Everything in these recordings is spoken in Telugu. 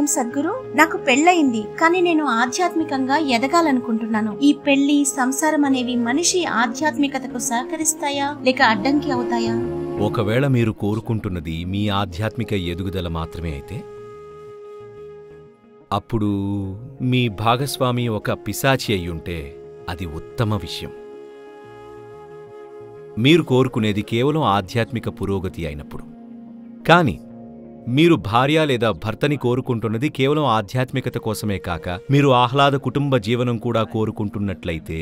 నమస్కారం సద్గురు నాకు పెళ్ళయింది కానీ నేను ఆధ్యాత్మికంగా ఎదగాలనుకుంటున్నాను ఈ పెళ్లి సంసారం అనేవి మనిషి ఆధ్యాత్మికతకు సహకరిస్తాయా లేక అడ్డంకి అవుతాయా ఒకవేళ మీరు కోరుకుంటున్నది మీ ఆధ్యాత్మిక ఎదుగుదల మాత్రమే అయితే అప్పుడు మీ భాగస్వామి ఒక పిశాచి అయ్యుంటే అది ఉత్తమ విషయం మీరు కోరుకునేది కేవలం ఆధ్యాత్మిక పురోగతి అయినప్పుడు కాని మీరు భార్య లేదా భర్తని కోరుకుంటున్నది కేవలం ఆధ్యాత్మికత కోసమే కాక మీరు ఆహ్లాద కుటుంబ జీవనం కూడా కోరుకుంటున్నట్లయితే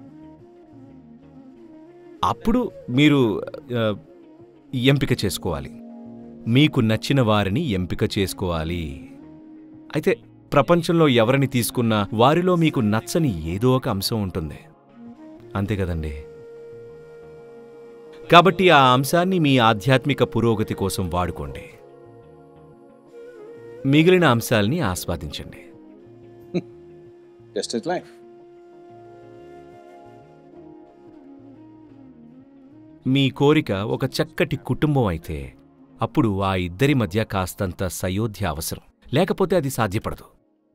అప్పుడు మీరు ఆ, ఎంపిక చేసుకోవాలి మీకు నచ్చిన వారిని ఎంపిక చేసుకోవాలి అయితే ప్రపంచంలో ఎవరిని తీసుకున్నా వారిలో మీకు నచ్చని ఏదో ఒక అంశం ఉంటుంది అంతే కదండి కాబట్టి ఆ అంశాన్ని మీ ఆధ్యాత్మిక పురోగతి కోసం వాడుకోండి మిగిలిన అంశాల్ని ఆస్వాదించండి Just as life. మీ కోరిక ఒక చక్కటి కుటుంబం అయితే అప్పుడు ఆ ఇద్దరి మధ్య కాస్తంత సయోధ్య అవసరం లేకపోతే అది సాధ్యపడదు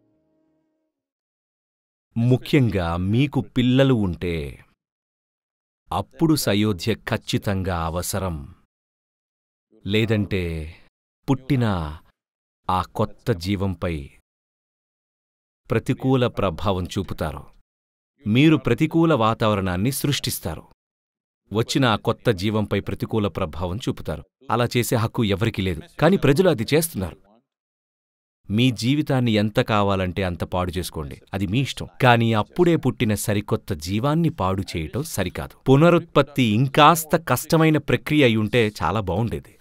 ముఖ్యంగా మీకు పిల్లలు ఉంటే అప్పుడు సయోధ్య ఖచ్చితంగా అవసరం లేదంటే పుట్టిన ఆ కొత్త జీవంపై ప్రతికూల ప్రభావం చూపుతారు మీరు ప్రతికూల వాతావరణాన్ని సృష్టిస్తారు వచ్చిన ఆ కొత్త జీవంపై ప్రతికూల ప్రభావం చూపుతారు అలా చేసే హక్కు ఎవరికీ లేదు కానీ ప్రజలు అది చేస్తున్నారు మీ జీవితాన్ని ఎంత కావాలంటే అంత పాడు చేసుకోండి అది మీ ఇష్టం కానీ అప్పుడే పుట్టిన సరికొత్త జీవాన్ని పాడు చేయటం సరికాదు పునరుత్పత్తి ఇంకాస్త కష్టమైన ప్రక్రియ అయి ఉంటే చాలా బావుండేది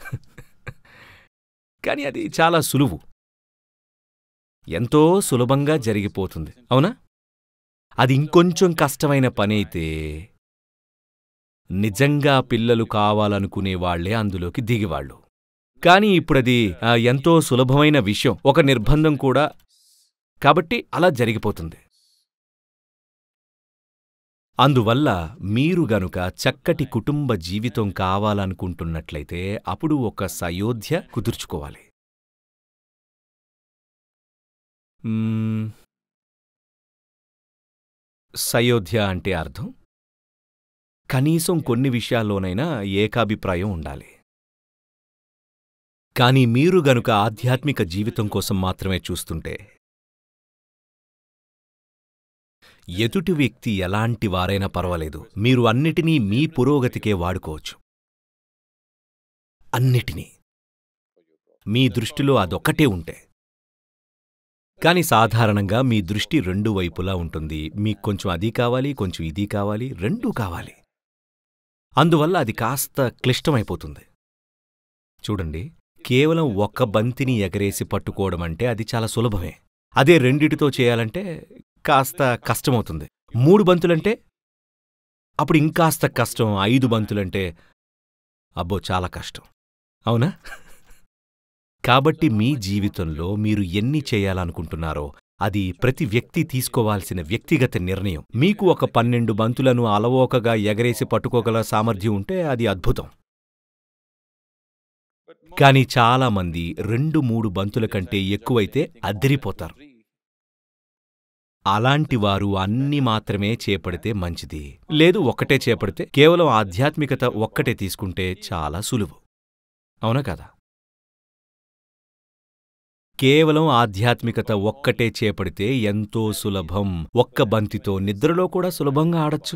కానీ అది చాలా సులువు ఎంతో సులభంగా జరిగిపోతుంది అవునా అది ఇంకొంచెం కష్టమైన పనైతే నిజంగా పిల్లలు కావాలనుకునే వాళ్లే అందులోకి దిగివాళ్ళు కానీ ఇప్పుడది ఆ, ఎంతో సులభమైన విషయం ఒక నిర్బంధం కూడా కాబట్టి అలా జరిగిపోతుంది అందువల్ల మీరు గనుక చక్కటి కుటుంబ జీవితం కావాలనుకుంటున్నట్లయితే అప్పుడు ఒక సయోధ్య కుదుర్చుకోవాలి మ్మ్. సయోధ్య అంటే అర్థం కనీసం కొన్ని విషయాల్లోనైనా ఏకాభిప్రాయం ఉండాలి కాని మీరు గనుక ఆధ్యాత్మిక జీవితం కోసం మాత్రమే చూస్తుంటే ఎదుటి వ్యక్తి ఎలాంటి వారైనా పర్వాలేదు మీరు అన్నిటినీ మీ పురోగతికే వాడుకోవచ్చు అన్నిటినీ మీ దృష్టిలో అదొక్కటే ఉంటే కాని సాధారణంగా మీ దృష్టి రెండు వైపులా ఉంటుంది మీకు కొంచెం అది కావాలి కొంచెం ఇది కావాలి రెండూ కావాలి అందువల్ల అది కాస్త క్లిష్టమైపోతుంది చూడండి కేవలం ఒక్క బంతిని ఎగరేసి పట్టుకోవడం అంటే అది చాలా సులభమే అదే రెండిటితో చేయాలంటే కాస్త కష్టమవుతుంది మూడు బంతులంటే అప్పుడు ఇంకాస్త కష్టం ఐదు బంతులంటే అబ్బో చాలా కష్టం అవునా కాబట్టి మీ జీవితంలో మీరు ఎన్ని చేయాలనుకుంటున్నారో అది ప్రతి వ్యక్తి తీసుకోవాల్సిన వ్యక్తిగత నిర్ణయం మీకు ఒక పన్నెండు బంతులను అలవోకగా ఎగరేసి పట్టుకోగల సామర్థ్యం ఉంటే అది అద్భుతం కాని చాలామంది రెండు మూడు బంతుల కంటే ఎక్కువైతే అద్దరిపోతారు అలాంటి వారు అన్ని మాత్రమే చేపడితే మంచిది లేదు ఒక్కటే చేపడితే కేవలం ఆధ్యాత్మికత ఒక్కటే తీసుకుంటే చాలా సులువు అవునా కదా కేవలం ఆధ్యాత్మికత ఒక్కటే చేపడితే ఎంతో సులభం ఒక్క బంతితో నిద్రలో కూడా సులభంగా ఆడొచ్చు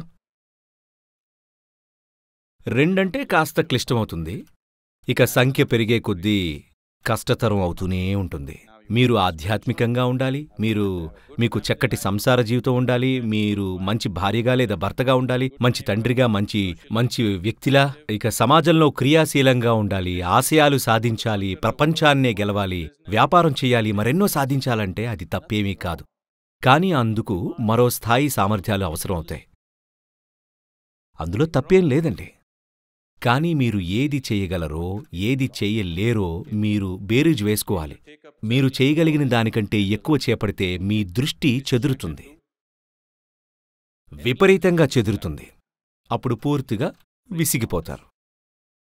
రెండంటే కాస్త క్లిష్టమవుతుంది ఇక సంఖ్య పెరిగే కొద్దీ కష్టతరం అవుతూనే ఉంటుంది మీరు ఆధ్యాత్మికంగా ఉండాలి మీరు మీకు చక్కటి సంసార జీవితం ఉండాలి మీరు మంచి భార్యగా లేదా భర్తగా ఉండాలి మంచి తండ్రిగా మంచి మంచి వ్యక్తిలా ఇక సమాజంలో క్రియాశీలంగా ఉండాలి ఆశయాలు సాధించాలి ప్రపంచాన్నే గెలవాలి వ్యాపారం చేయాలి మరెన్నో సాధించాలంటే అది తప్పేమీ కాదు కానీ అందుకు మరో స్థాయి సామర్థ్యాలు అవసరం అవుతాయి అందులో తప్పేం లేదండి కానీ మీరు ఏది చేయగలరో ఏది చేయలేరో మీరు బేరీజు వేసుకోవాలి మీరు చేయగలిగిన దానికంటే ఎక్కువ చేపడితే మీ దృష్టి చెదురుతుంది విపరీతంగా చెదురుతుంది అప్పుడు పూర్తిగా విసిగిపోతారు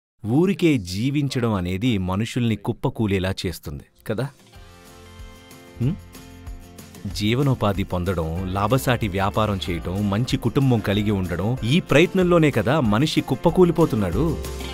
ఊరికే జీవించడం అనేది మనుషుల్ని కుప్పకూలేలా చేస్తుంది కదా హ్మ్? జీవనోపాధి పొందడం లాభసాటి వ్యాపారం చేయటం మంచి కుటుంబం కలిగి ఉండడం ఈ ప్రయత్నంలోనే కదా మనిషి కుప్పకూలిపోతున్నాడు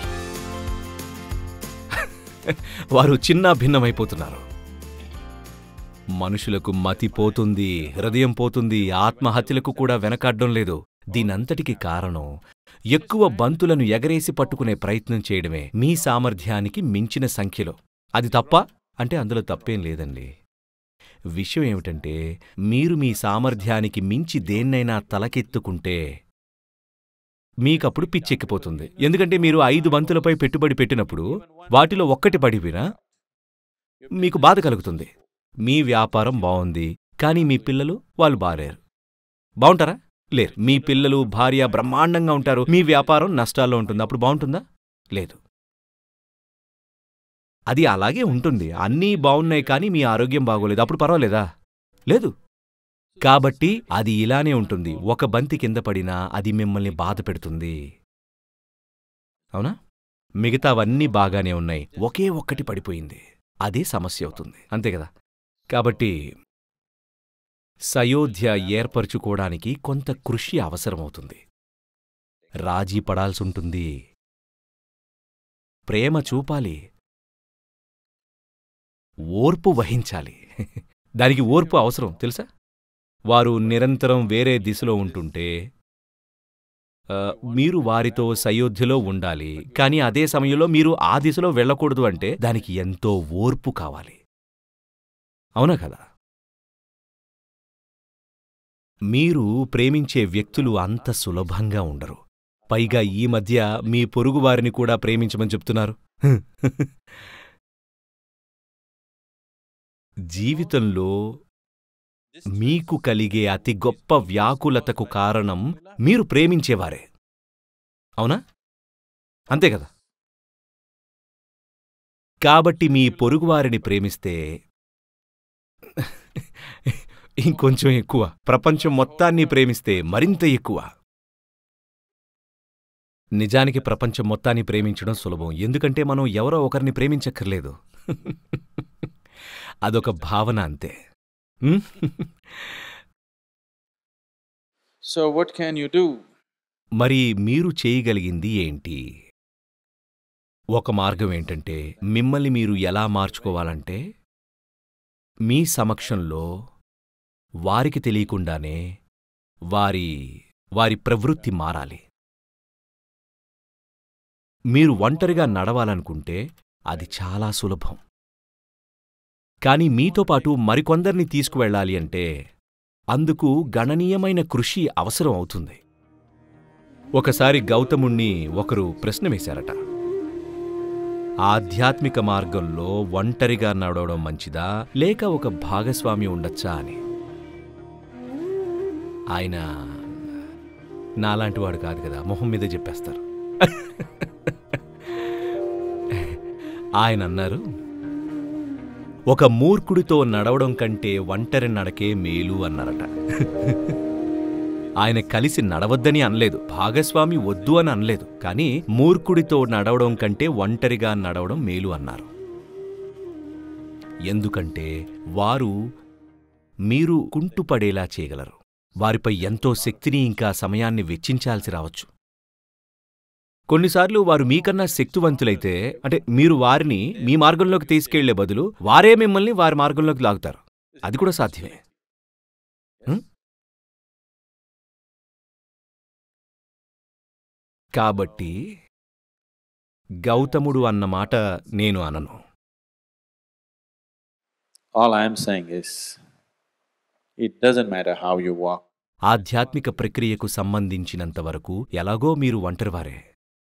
వారు చిన్న భిన్నమైపోతున్నారు మనుషులకు మతి పోతుంది హృదయం పోతుంది ఆత్మహత్యలకు కూడా వెనకాడ్డం లేదు దీనంతటికి కారణం ఎక్కువ బంతులను ఎగరేసి పట్టుకునే ప్రయత్నం చేయడమే మీ సామర్థ్యానికి మించిన సంఖ్యలో అది తప్ప అంటే అందులో తప్పేం లేదండి విషయం ఏమిటంటే మీరు మీ సామర్థ్యానికి మించి దేన్నైనా తలకెత్తుకుంటే మీకప్పుడు పిచ్చెక్కిపోతుంది ఎందుకంటే మీరు ఐదు బంతులపై పెట్టుబడి పెట్టినప్పుడు వాటిలో ఒక్కటి పడిపోయినా మీకు బాధ కలుగుతుంది మీ వ్యాపారం బావుంది కానీ మీ పిల్లలు వాళ్ళు బాలేరు బావుంటారా లేరు మీ పిల్లలు భార్య బ్రహ్మాండంగా ఉంటారు మీ వ్యాపారం నష్టాల్లో ఉంటుంది అప్పుడు బావుంటుందా లేదు అది అలాగే ఉంటుంది అన్నీ బావున్నాయి కానీ మీ ఆరోగ్యం బాగోలేదు అప్పుడు పర్వాలేదా లేదు కాబట్టి అది ఇలానే ఉంటుంది ఒక బంతి కింద పడినా అది మిమ్మల్ని బాధ పెడుతుంది అవునా మిగతావన్నీ బాగానే ఉన్నాయి ఒకే ఒక్కటి పడిపోయింది అదే సమస్య అవుతుంది అంతే కదా కాబట్టి సయోధ్య ఏర్పరచుకోవడానికి కొంత కృషి అవసరమవుతుంది రాజీ పడాల్సుంటుంది ప్రేమ చూపాలి ఓర్పు వహించాలి దానికి ఓర్పు అవసరం తెలుసా వారు నిరంతరం వేరే దిశలో ఉంటుంటే ఆ, మీరు వారితో సయోధ్యలో ఉండాలి కానీ అదే సమయంలో మీరు ఆ దిశలో వెళ్ళకూడదు అంటే దానికి ఎంతో ఓర్పు కావాలి అవునా కదా మీరు ప్రేమించే వ్యక్తులు అంత సులభంగా ఉండరు పైగా ఈ మధ్య మీ పొరుగువారిని కూడా ప్రేమించమని చెప్తున్నారు జీవితంలో మీకు కలిగే అతి గొప్ప వ్యాకులతకు కారణం మీరు ప్రేమించేవారే అవునా అంతే కదా కాబట్టి మీ పొరుగువారిని ప్రేమిస్తే ఇంకొంచెం ఎక్కువ ప్రపంచం మొత్తాన్ని ప్రేమిస్తే మరింత ఎక్కువ నిజానికి ప్రపంచం మొత్తాన్ని ప్రేమించడం సులభం ఎందుకంటే మనం ఎవరో ఒకరిని ప్రేమించక్కర్లేదు అదొక భావన అంతే హ్మ్? So, what can you do? మరి మీరు చేయగలిగింది ఏంటి ఒక మార్గం ఏంటంటే మిమ్మల్ని మీరు ఎలా మార్చుకోవాలంటే మీ సమక్షంలో వారికి తెలియకుండానే వారి వారి ప్రవృత్తి మారాలి మీరు ఒంటరిగా నడవాలనుకుంటే అది చాలా సులభం కాని మీతో పాటు మరికొందరిని తీసుకువెళ్ళాలి అంటే అందుకు గణనీయమైన కృషి అవసరం అవుతుంది ఒకసారి గౌతముణ్ణి ఒకరు ప్రశ్న వేశారట ఆధ్యాత్మిక మార్గంలో ఒంటరిగా నడవడం మంచిదా లేక ఒక భాగస్వామి ఉండొచ్చా అని ఆయన నాలాంటి వాడు కాదు కదా మొహం మీదే చెప్పేస్తారు ఆయన అన్నారు ఒక మూర్ఖుడితో నడవడం కంటే ఒంటరి నడకే మేలు అన్నారట ఆయన కలిసి నడవద్దని అనలేదు భాగస్వామి వద్దు అని అనలేదు కానీ మూర్ఖుడితో నడవడం కంటే ఒంటరిగా నడవడం మేలు అన్నారు ఎందుకంటే వారు మీరు కుంటుపడేలా చేయగలరు వారిపై ఎంతో శక్తిని ఇంకా సమయాన్ని వెచ్చించాల్సి రావచ్చు కొన్నిసార్లు వారు మీకన్నా శక్తివంతులైతే అంటే మీరు వారిని మీ మార్గంలోకి తీసుకెళ్లే బదులు వారే మిమ్మల్ని వారి మార్గంలోకి లాగుతారు అది కూడా సాధ్యమే హ్మ్? కాబట్టి గౌతముడు అన్న మాట నేను అనను All I am saying is, it doesn't matter how you walk. ఆధ్యాత్మిక ప్రక్రియకు సంబంధించినంతవరకు ఎలాగో మీరు ఒంటరివారే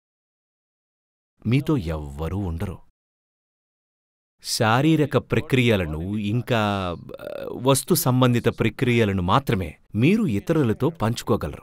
మీతో ఎవ్వరూ ఉండరు శారీరక ప్రక్రియలను ఇంకా ఆ, వస్తు సంబంధిత ప్రక్రియలను మాత్రమే మీరు ఇతరులతో పంచుకోగలరు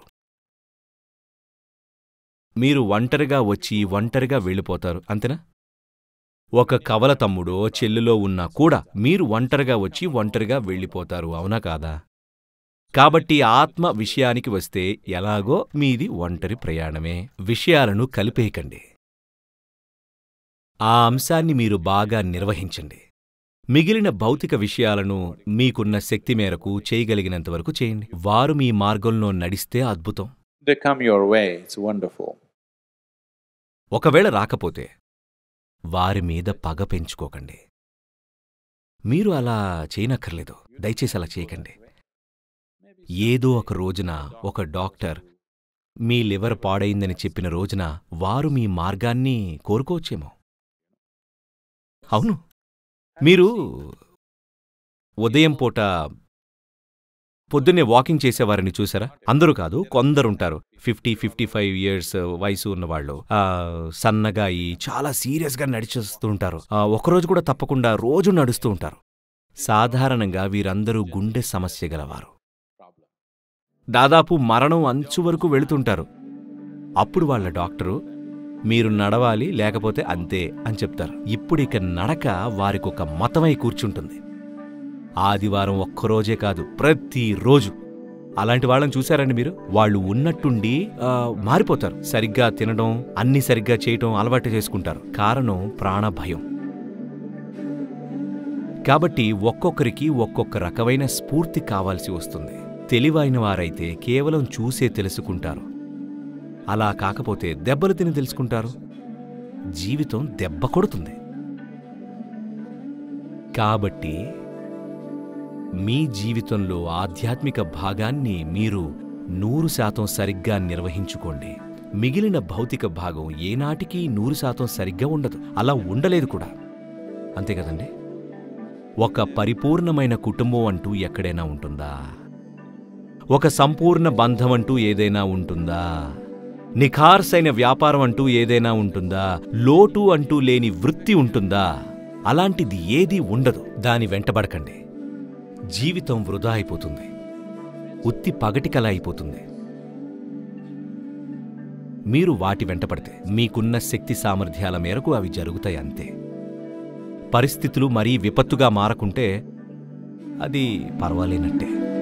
మీరు ఒంటరిగా వచ్చి ఒంటరిగా వెళ్ళిపోతారు అంతేనా ఒక కవల తమ్ముడో చెల్లులో ఉన్నా కూడా మీరు ఒంటరిగా వచ్చి ఒంటరిగా వెళ్ళిపోతారు అవునా కాదా కాబట్టి ఆత్మ విషయానికి వస్తే ఎలాగో మీది ఒంటరి ప్రయాణమే విషయాలను కలిపేయకండి ఆ అంశాన్ని మీరు బాగా నిర్వహించండి మిగిలిన భౌతిక విషయాలను మీకున్న శక్తి మేరకు చేయగలిగినంత వరకు చేయండి వారు మీ మార్గంలో నడిస్తే అద్భుతం They come your way, it's wonderful. ఒకవేళ రాకపోతే వారి మీద పగ పెంచుకోకండి మీరు అలా చేయనక్కర్లేదు దయచేసి అలా చేయకండి ఏదో ఒక రోజున ఒక డాక్టర్ మీ లివర్ పాడైందని చెప్పిన రోజున వారు మీ మార్గాన్ని కోరుకోవచ్చేమో అవును మీరు ఉదయం పూట పొద్దున్నే వాకింగ్ చేసేవారిని చూసారా అందరూ కాదు కొందరుంటారు ఫిఫ్టీ ఫిఫ్టీ ఫైవ్ ఇయర్స్ వయసు ఉన్నవాళ్ళు ఆ, సన్నగా అయి చాలా సీరియస్గా నడిచేస్తూ ఉంటారు ఆ, ఒకరోజు కూడా తప్పకుండా రోజు నడుస్తూ ఉంటారు సాధారణంగా వీరందరూ గుండె సమస్య గలవారు దాదాపు మరణం అంచు వరకు వెళుతుంటారు అప్పుడు వాళ్ళ డాక్టరు మీరు నడవాలి లేకపోతే అంతే అని చెప్తారు ఇప్పుడిక నడక వారికొక మతమై కూర్చుంటుంది ఆదివారం ఒక్కరోజే కాదు ప్రతిరోజు అలాంటి వాళ్ళని చూశారండి మీరు వాళ్ళు ఉన్నట్టుండి ఆ, మారిపోతారు సరిగ్గా తినడం అన్ని సరిగ్గా చేయటం అలవాటు చేసుకుంటారు కారణం ప్రాణభయం కాబట్టి ఒక్కొక్కరికి ఒక్కొక్క రకమైన స్ఫూర్తి కావాల్సి వస్తుంది తెలివైన వారైతే కేవలం చూసే తెలుసుకుంటారు అలా కాకపోతే దెబ్బలు తిని తెలుసుకుంటారు జీవితం దెబ్బ కొడుతుంది కాబట్టి మీ జీవితంలో ఆధ్యాత్మిక భాగాన్ని మీరు నూరు శాతం సరిగ్గా నిర్వహించుకోండి మిగిలిన భౌతిక భాగం ఏనాటికి నూరు శాతం సరిగ్గా ఉండదు అలా ఉండలేదు కూడా అంతే కదండి ఒక పరిపూర్ణమైన కుటుంబం అంటూ ఎక్కడైనా ఉంటుందా ఒక సంపూర్ణ బంధం అంటూ ఏదైనా ఉంటుందా నిఖార్సైన వ్యాపారం అంటూ ఏదైనా ఉంటుందా లోటు అంటూ లేని వృత్తి ఉంటుందా అలాంటిది ఏదీ ఉండదు దాని వెంటబడకండి జీవితం వృధా అయిపోతుంది ఉత్తి పగటికల అయిపోతుంది మీరు వాటి వెంటపడితే మీకున్న శక్తి సామర్థ్యాల మేరకు అవి జరుగుతాయి అంతే పరిస్థితులు మరీ విపత్తుగా మారకుంటే అది పర్వాలేనట్టే